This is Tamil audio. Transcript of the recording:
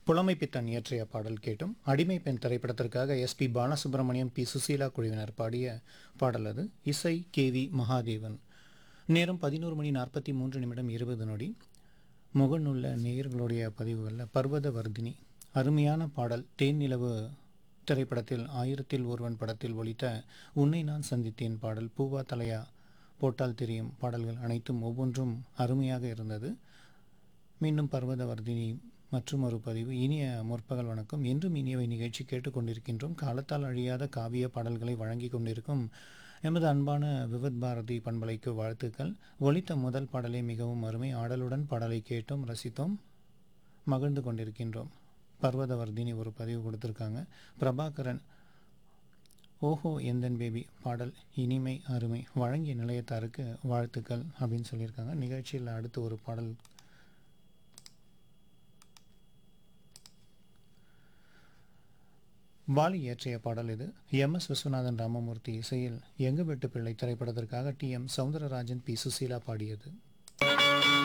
புலமை பித்தன் இயற்றிய பாடல் கேட்டும் அடிமை பெண் திரைப்படத்திற்காக எஸ்பி பாலசுப்ரமணியம் பி சுசீலா குழுவினர் பாடிய பாடல் அது இசை கே வி மகாதேவன் நேரம் பதினோரு மணி நாற்பத்தி மூன்று நிமிடம் இருபது நொடி முகநுள்ள நேயர்களுடைய பதிவுகளில் பர்வத வர்தினி அருமையான பாடல் தேன் நிலவு திரைப்படத்தில் ஆயிரத்தில் ஒருவன் படத்தில் ஒலித்த உன்னை நான் சந்தித்தேன் பாடல் பூவா தலையா போட்டால் தெரியும் பாடல்கள் அனைத்தும் ஒவ்வொன்றும் அருமையாக இருந்தது மீண்டும் பர்வத வர்தினி மற்றும் ஒரு பதிவு இனிய முற்பகல் வணக்கம் என்றும் இனியவை நிகழ்ச்சி கேட்டுக்கொண்டிருக்கின்றோம் காலத்தால் அழியாத காவிய பாடல்களை வழங்கி கொண்டிருக்கும் எமது அன்பான விவித் பாரதி பண்பலைக்கு வாழ்த்துக்கள் ஒலித்த முதல் பாடலை மிகவும் அருமை ஆடலுடன் பாடலை கேட்டோம் ரசித்தோம் மகிழ்ந்து கொண்டிருக்கின்றோம் பர்வதவர்தினி ஒரு பதிவு கொடுத்துருக்காங்க பிரபாகரன் ஓஹோ எந்தன் பேபி பாடல் இனிமை அருமை வழங்கிய நிலையத்தாருக்கு வாழ்த்துக்கள் அப்படின்னு சொல்லியிருக்காங்க நிகழ்ச்சியில் அடுத்து ஒரு பாடல் வாலி இயற்றிய பாடல் இது எம் எஸ் விஸ்வநாதன் ராமமூர்த்தி இசையில் எங்கு வெட்டு பிள்ளை திரைப்படத்திற்காக T M Soundararajan P Susheela பாடியது